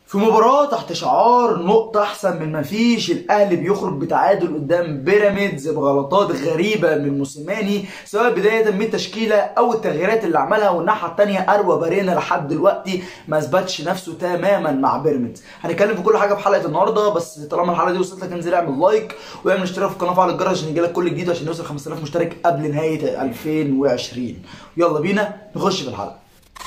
في مباراة تحت شعار نقطة أحسن من ما فيش الأهلي بيخرج بتعادل قدام بيراميدز بغلطات غريبة من موسيماني سواء بداية من التشكيلة أو التغييرات اللي عملها والناحية التانية أروى بارينا لحد دلوقتي ما أثبتش نفسه تماما مع بيراميدز هنتكلم في كل حاجة في حلقة النهاردة بس طالما الحلقة دي وصلت لك انزل اعمل لايك واعمل اشتراك في القناة وفعل الجرس عشان يجيلك كل جديد وعشان نوصل 5000 مشترك قبل نهاية 2020 يلا بينا نخش في الحلقة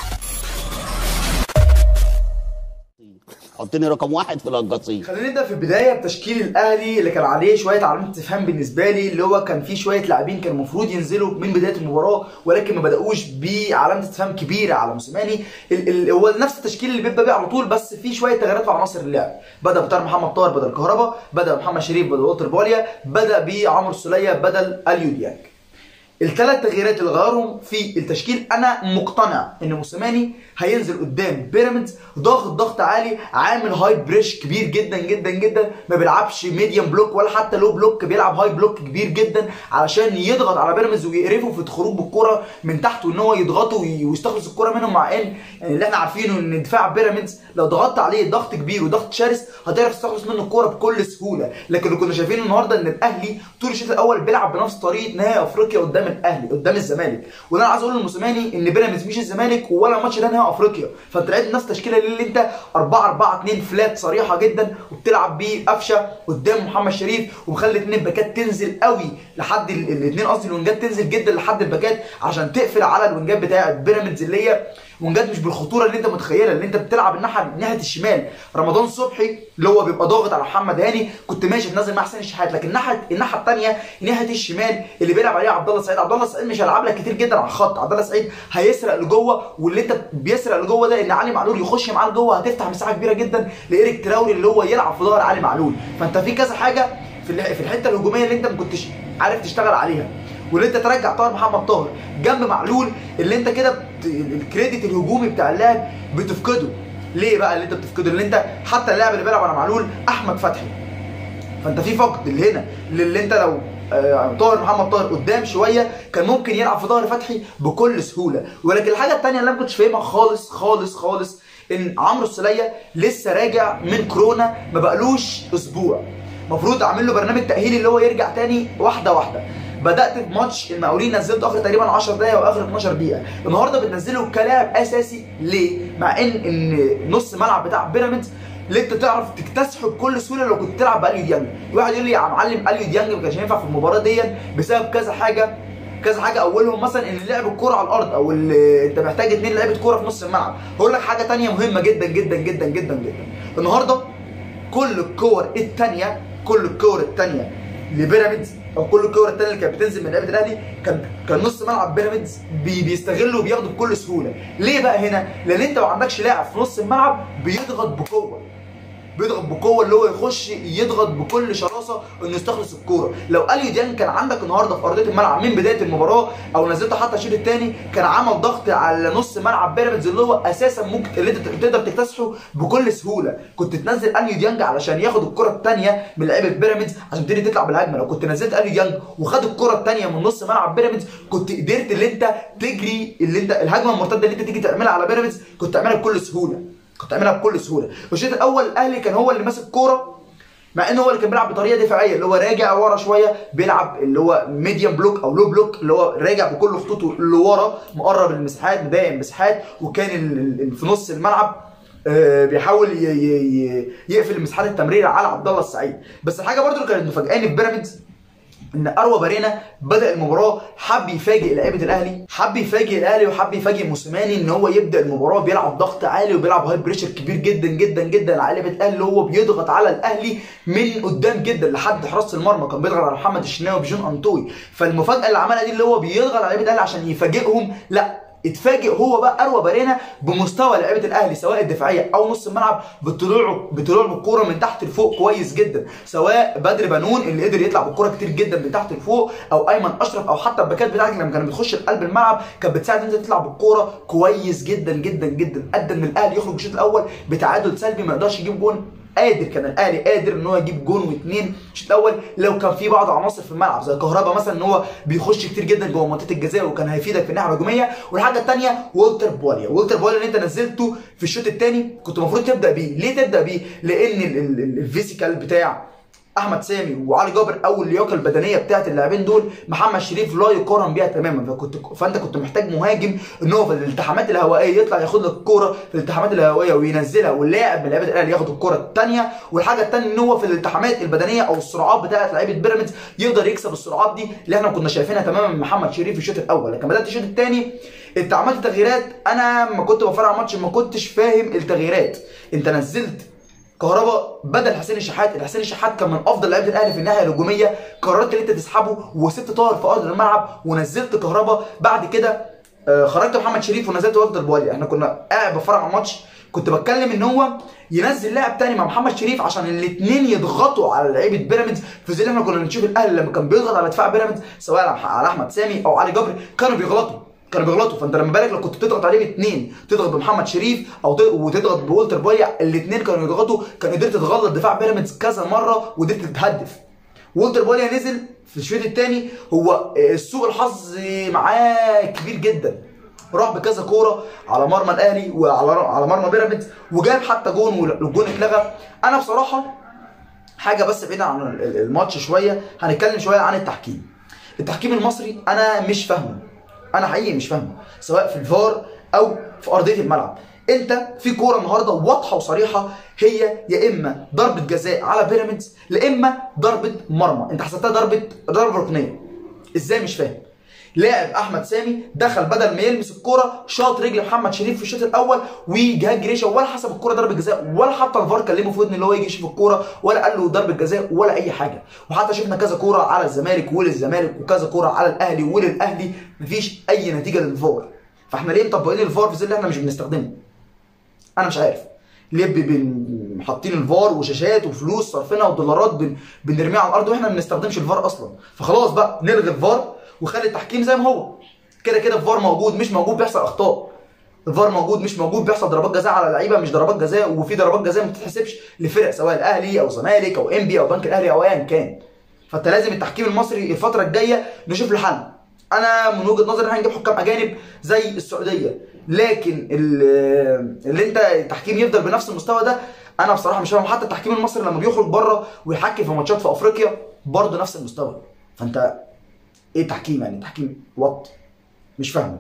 حطني رقم واحد في القصيم خلينا نبدا في البدايه بتشكيل الاهلي اللي كان عليه شويه علامات استفهام بالنسبه لي اللي هو كان فيه شويه لاعبين كان المفروض ينزلوا من بدايه المباراه ولكن ما بداوش بعلامه استفهام كبيره على موسيماني ال- ال- هو نفس التشكيل اللي بيبدا بيه على طول بس فيه شويه تغييرات في عناصر اللعب بدا بطاهر محمد طاهر بدل كهربا بدا محمد شريف بدل والتر بوليا بدا بعمرو السوليه بدل اليو ديانج الثلاث تغييرات اللي غيرهم في التشكيل انا مقتنع ان موسيماني هينزل قدام بيراميدز ضاغط ضغط عالي عامل هاي بريش كبير جدا جدا جدا ما بيلعبش ميديوم بلوك ولا حتى لو بلوك بيلعب هاي بلوك كبير جدا علشان يضغط على بيراميدز ويقرفه في الخروج بالكره من تحت وان هو يضغطه وي- ويستخلص الكره منهم مع ان يعني اللي احنا عارفينه ان دفاع بيراميدز لو ضغطت عليه ضغط كبير وضغط شرس هتعرف تستخلص منه الكره بكل سهوله لكن اللي كنا شايفين النهارده ان الاهلي طول الشوط الاول بيلعب بنفس طريقه نهائي افريقيا قدام الاهلي قدام الزمالك وده انا عايز اقول للموسيماني ان بيراميدز مش الزمالك ولا ماتش ده نهائي افريقيا فانت لقيت نفس التشكيله اللي انت 4 4 2 فلات صريحه جدا وبتلعب بيه قفشه قدام محمد شريف ومخلي اثنين الباكات تنزل قوي لحد الاثنين قصدي الوينجات تنزل جدا لحد الباكات عشان تقفل على الوينجات بتاعه بيراميدز اللي هي وينجات مش بالخطوره اللي انت متخيلها اللي انت بتلعب الناحيه ناحيه الشمال رمضان صبحي اللي هو بيبقى ضاغط على محمد هاني كنت ماشي تنزل مع حسين الشحات لكن الناحيه الناحيه الثانيه ناحيه الشمال اللي بيلعب عليها عبد الله سعيد عبد الله سعيد مش هيلعب لك كتير جدا على الخط عبد الله سعيد هيسرق لجوه واللي انت بيسرق لجوه ده ان علي معلول يخش معاه لجوه هتفتح مساحه كبيره جدا لايريك تراوري اللي هو يلعب في ظهر علي معلول فانت في كذا حاجه في الح- في الحته الهجوميه اللي انت ما كنتش عارف تشتغل عليها واللي انت ترجع طاهر محمد طاهر جنب معلول اللي انت كده بت- الكريدت الهجومي بتاع اللاعب بتفقده ليه بقى اللي انت بتفقده اللي انت حتى اللاعب اللي بيلعب على معلول احمد فتحي فانت في فقد اللي هنا اللي انت لو آه، طاهر محمد طاهر قدام شويه كان ممكن يلعب في ظهر فتحي بكل سهوله ولكن الحاجه الثانيه اللي انا ما كنتش فاهمها خالص خالص خالص ان عمرو السوليه لسه راجع من كورونا ما بقالوش اسبوع المفروض اعمل له برنامج تاهيلي اللي هو يرجع تاني واحده واحده بدات في ماتش المقاولين نزلته اخر تقريبا 10 دقايق واخر 12 دقيقه النهارده بتنزله كلاعب اساسي ليه مع ان ان نص ملعب بتاع بيراميدز اللي انت تعرف تكتسحه بكل سهوله لو كنت تلعب باليو ديانج واحد يقول لي يا معلم اليو ديانج ما كانش ينفع في المباراه دي بسبب كذا حاجه كذا حاجه اولهم مثلا ان لعب الكوره على الارض او ال- انت محتاج اتنين لعيبه كوره في نص الملعب هقول لك حاجه تانية مهمه جدا جدا جدا جدا جدا النهارده كل الكور التانية كل الكور التانية لبيراميدز او كل الكور التانية اللي كانت بتنزل من لعيبه الاهلي كان كان نص ملعب بيراميدز بي بيستغلوا وبياخدوا بكل سهوله ليه بقى هنا لان انت ما عندكش لاعب في نص الملعب بيضغط بقوه بيضغط بقوه اللي هو يخش يضغط بكل شراسه انه يستخلص الكوره لو اليو ديانج كان عندك النهارده في ارضيه الملعب من بدايه المباراه او نزلته حتى الشوط الثاني كان عمل ضغط على نص ملعب بيراميدز اللي هو اساسا ممكن اللي انت تقدر تكتسحه بكل سهوله كنت تنزل اليو ديانج علشان ياخد الكره الثانيه من لعيبه بيراميدز عشان تبتدي تطلع بالهجمه لو كنت نزلت اليو ديانج وخد الكره الثانيه من نص ملعب بيراميدز كنت قدرت اللي انت تجري اللي انت الهجمه المرتده اللي انت تيجي تعملها على بيراميدز كنت تعملها بكل سهوله كنت تعملها بكل سهوله والشوط الاول الاهلي كان هو اللي ماسك كوره مع ان هو اللي كان بيلعب بطريقه دفاعيه اللي هو راجع ورا شويه بيلعب اللي هو ميديوم بلوك او لو بلوك اللي هو راجع بكل خطوطه لورا مقرب المساحات مضايق المساحات وكان ال- ال- في نص الملعب آه، بيحاول ي- ي- ي- يقفل مساحات التمرير على عبد الله السعيد بس الحاجه برضو اللي كانت مفاجئاني في بيراميدز ان اروى بارينا بدا المباراه حب يفاجئ لعيبه الاهلي حب يفاجئ الاهلي وحب يفاجئ موسيماني ان هو يبدا المباراه بيلعب ضغط عالي وبيلعب هاي بريشر كبير جدا جدا جدا على لعيبه الاهلي اللي هو بيضغط على الاهلي من قدام جدا لحد حراسه المرمى كان بيضغط على محمد الشناوي بجون انطوي فالمفاجاه اللي عملها دي اللي هو بيضغط على لعيبه الاهلي عشان يفاجئهم لا اتفاجئ هو بقى اروى بارينا بمستوى لعيبه الاهلي سواء الدفاعيه او نص الملعب بطلوعه بطلوعه بالكوره من تحت لفوق كويس جدا سواء بدر بنون اللي قدر يطلع بالكوره كتير جدا من تحت لفوق او ايمن اشرف او حتى الباكات بتاعتك لما كانت بتخش لقلب الملعب كانت بتساعد انت تطلع بالكوره كويس جدا جدا جدا ادى ان الاهلي يخرج الشوط الاول بتعادل سلبي ما يقدرش يجيب جون قادر كان الاهلي قادر ان هو يجيب جون واثنين الشوط الاول لو كان في بعض عناصر في الملعب زي كهربا مثلا ان هو بيخش كتير جدا جوه منطقه الجزاء وكان هيفيدك في الناحيه الهجوميه والحاجه الثانيه والتر بواليا والتر بواليا اللي انت نزلته في الشوط الثاني كنت المفروض تبدا بيه ليه تبدا بيه لان ال- ال- ال- الفيزيكال بتاع احمد سامي وعلي جابر او اللياقه البدنيه بتاعت اللاعبين دول محمد شريف لا يقارن بيها تماما فكنت فانت كنت محتاج مهاجم ان هو في الالتحامات الهوائيه يطلع ياخد لك الكوره في الالتحامات الهوائيه وينزلها واللاعب من لعيبه الاهلي ياخد الكوره الثانيه والحاجه الثانيه ان هو في الالتحامات البدنيه او السرعات بتاعت لعيبه بيراميدز يقدر يكسب السرعات دي اللي احنا كنا شايفينها تماما من محمد شريف في الشوط الاول لكن بدات الشوط الثاني انت عملت تغييرات انا ما كنت بفرع ماتش ما كنتش فاهم التغييرات انت نزلت كهربا بدل حسين الشحات حسين الشحات كان من افضل لعيبه الاهلي في الناحيه الهجوميه قررت ان انت تسحبه وسبت طاهر في ارض الملعب ونزلت كهربا بعد كده آه، خرجت محمد شريف ونزلت والتر بوالي احنا كنا قاعد بفرج على الماتش كنت بتكلم ان هو ينزل لاعب تاني مع محمد شريف عشان الاثنين يضغطوا على لعيبه بيراميدز في زي اللي احنا كنا بنشوف الاهلي لما كان بيضغط على دفاع بيراميدز سواء على احمد سامي او علي جبر كانوا بيغلطوا كانوا بيغلطوا فانت لما بالك لو كنت بتضغط عليه باثنين تضغط بمحمد شريف او ت- وتضغط بولتر بويا الاثنين كانوا يضغطوا كان قدرت تغلط دفاع بيراميدز كذا مره وقدرت تتهدف وولتر بويا نزل في الشوط الثاني هو آه، سوء الحظ معاه كبير جدا راح بكذا كوره على مرمى الاهلي وعلى على مرمى بيراميدز وجاب حتى جون والجون اتلغى انا بصراحه حاجه بس بعيدا عن ال- ال- الماتش شويه هنتكلم شويه عن التحكيم التحكيم المصري انا مش فاهمه انا حقيقي مش فاهمه سواء في الفار او في ارضيه الملعب انت في كوره النهارده واضحه وصريحه هي يا اما ضربه جزاء على بيراميدز يا اما ضربه مرمى انت حسبتها ضربه ضربه ركنيه ازاي مش فاهم لاعب احمد سامي دخل بدل ما يلمس الكوره شاط رجل محمد شريف في الشوط الاول وجهاد جريشه ولا حسب الكوره ضربه جزاء ولا حتى الفار كلمه في ودن اللي هو يجي يشوف الكوره ولا قال له ضربه جزاء ولا اي حاجه وحتى شفنا كذا كوره على الزمالك وللزمالك وكذا كوره على الاهلي وللاهلي مفيش اي نتيجه للفار فاحنا ليه مطبقين الفار في ظل اللي احنا مش بنستخدمه انا مش عارف ليه ب- بن حاطين الفار وشاشات وفلوس صرفنا ودولارات بن... بنرميها على الارض واحنا ما بنستخدمش الفار اصلا فخلاص بقى نلغي الفار وخلي التحكيم زي ما هو كده كده الفار موجود مش موجود بيحصل اخطاء الفار موجود مش موجود بيحصل ضربات جزاء على لعيبه مش ضربات جزاء وفي ضربات جزاء ما بتتحسبش لفرق سواء الاهلي او زمالك او انبي او بنك الاهلي او ايا كان فانت لازم التحكيم المصري الفتره الجايه نشوف له حل انا من وجهه نظري ان احنا نجيب حكام اجانب زي السعوديه لكن ال- اللي انت التحكيم يفضل بنفس المستوى ده انا بصراحه مش فاهم حتى التحكيم المصري لما بيخرج بره ويحكم في ماتشات في افريقيا برضه نفس المستوى فانت ايه تحكيم يعني تحكيم وات مش فاهمه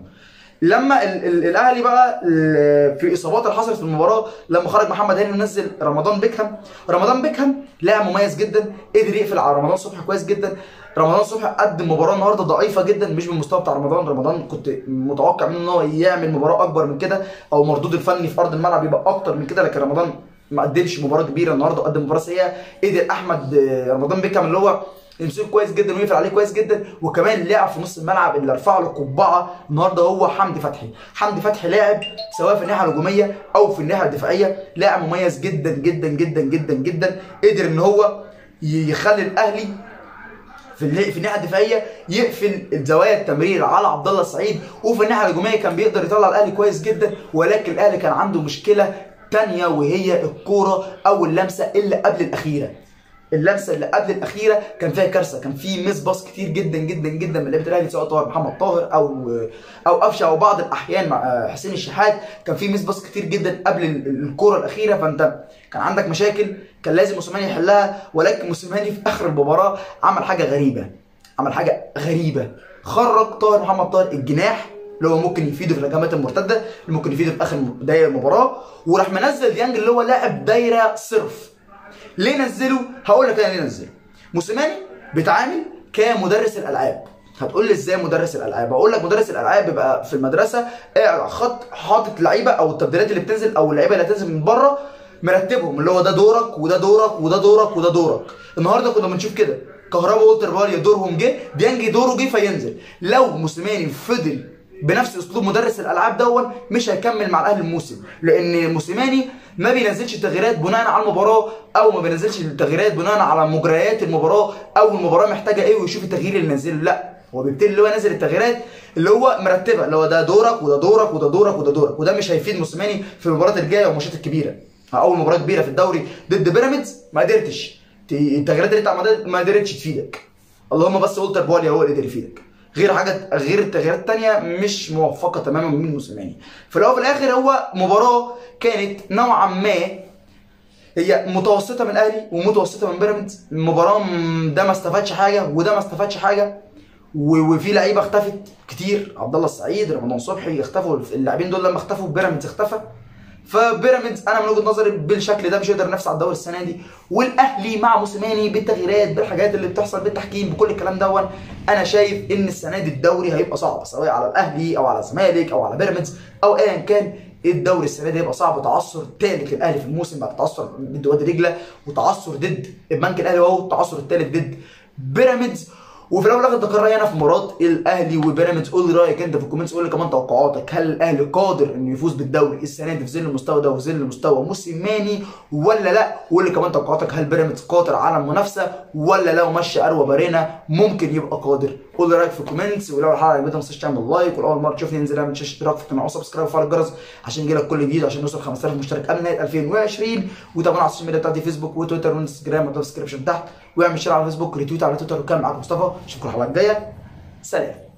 لما ال ال الاهلي بقى ال- في اصابات اللي حصلت في المباراه لما خرج محمد هاني ونزل رمضان بيكهام رمضان بيكهام لاعب مميز جدا قدر يقفل على رمضان صبحي كويس جدا رمضان صبحي قدم مباراه النهارده ضعيفه جدا مش بالمستوى بتاع رمضان رمضان كنت متوقع منه ان هو يعمل مباراه اكبر من كده او مردود الفني في ارض الملعب يبقى اكتر من كده لكن رمضان ما قدمش مباراه كبيره النهارده قدم مباراه سيئه قدر احمد آه، رمضان بيكهام اللي هو يمسكه كويس جدا ويقفل عليه كويس جدا وكمان لاعب في نص الملعب اللي رفع له قبعه النهارده هو حمدي فتحي حمدي فتحي لاعب سواء في الناحيه الهجوميه او في الناحيه الدفاعيه لاعب مميز جدا جدا جدا جدا جدا قدر ان هو ي- يخلي الاهلي في النا- في الناحيه الدفاعيه يقفل زوايا التمرير على عبد الله السعيد وفي الناحيه الهجوميه كان بيقدر يطلع الاهلي كويس جدا ولكن الاهلي كان عنده مشكله تانية وهي الكوره او اللمسه اللي قبل الاخيره اللمسه اللي قبل الاخيره كان فيها كارثه كان في ميس باص كتير جدا جدا جدا من لعيبه الاهلي سواء طاهر محمد طاهر او او قفشه او بعض الاحيان مع حسين الشحات كان في ميس باص كتير جدا قبل ال- الكوره الاخيره فانت كان عندك مشاكل كان لازم موسيماني يحلها ولكن موسيماني في اخر المباراه عمل حاجه غريبه عمل حاجه غريبه خرج طاهر محمد طاهر الجناح اللي هو ممكن يفيده في الهجمات المرتده اللي ممكن يفيده في اخر دقايق المباراه وراح منزل ديانج اللي هو لاعب دايره صرف ليه نزله؟ هقول لك انا ليه نزله. موسيماني بيتعامل كمدرس الالعاب. هتقول لي ازاي مدرس الالعاب؟ اقول لك مدرس الالعاب بيبقى في المدرسه قاعد على خط حاطط لعيبه او التبديلات اللي بتنزل او اللعيبه اللي هتنزل من بره مرتبهم اللي هو ده دورك وده دورك وده دورك وده دورك. النهارده كنا بنشوف كده كهربا والتر باليا دورهم جه ديانجي دوره جه فينزل. لو موسيماني فضل بنفس اسلوب مدرس الالعاب دون مش هيكمل مع الاهلي الموسم لان موسيماني ما بينزلش التغييرات بناء على المباراه او ما بينزلش التغييرات بناء على مجريات المباراه او المباراه محتاجه ايه ويشوف التغيير اللي نزله لا هو بيبتدي اللي هو نازل التغييرات اللي هو مرتبه اللي هو ده دورك وده دورك وده دورك وده دورك وده مش هيفيد موسيماني في المباريات الجايه والماتشات الكبيره اول مباراه كبيره في الدوري ضد بيراميدز ما قدرتش ت- التغييرات اللي انت عملتها ما قدرتش تفيدك اللهم بس قلت بواليا هو اللي قدر يفيدك غير حاجه غير التغييرات التانية مش موفقه تماما من موسيماني في الاول وفي الاخر هو مباراه كانت نوعا ما هي متوسطه من الاهلي ومتوسطه من بيراميدز المباراه م- ده ما استفادش حاجه وده ما استفادش حاجه و- وفي لعيبه اختفت كتير عبد الله السعيد رمضان صبحي اختفوا اللاعبين دول لما اختفوا بيراميدز اختفى فبيراميدز انا من وجهه نظري بالشكل ده مش هيقدر ينافس على الدوري السنه دي والاهلي مع موسيماني بالتغييرات بالحاجات اللي بتحصل بالتحكيم بكل الكلام دون انا شايف ان السنه دي الدوري هيبقى صعب سواء على الاهلي او على الزمالك او على بيراميدز او ايا كان الدوري السنه دي هيبقى صعب تعثر ثالث للاهلي في الموسم بعد تعثر ضد وادي دجله وتعثر ضد البنك الاهلي وهو التعثر الثالث ضد بيراميدز وفي الاول والاخر ده قرار هنا في مباراه الاهلي وبيراميدز قول لي رايك انت في الكومنتس قول لي كمان توقعاتك هل الاهلي قادر انه يفوز بالدوري السنه دي في ظل المستوى ده وفي ظل مستوى موسيماني ولا لا وقول لي كمان توقعاتك هل بيراميدز قادر على المنافسه ولا لو مشى اروى بارينا ممكن يبقى قادر قول لي رايك في الكومنتس ولو الحلقه عجبتك ما تنساش تعمل لايك واول مره تشوفني انزل اعمل شاشه اشتراك في القناه وسبسكرايب وفعل الجرس عشان يجيلك كل جديد عشان نوصل 5000 مشترك قبل نهايه 2020 وتابعونا على السوشيال ميديا بتاعتي فيسبوك وتويتر وانستجرام في الديسكربشن تحت واعمل شير على فيسبوك ريتويت على تويتر وكان معاكم مصطفى اشوفكم الحلقه الجايه سلام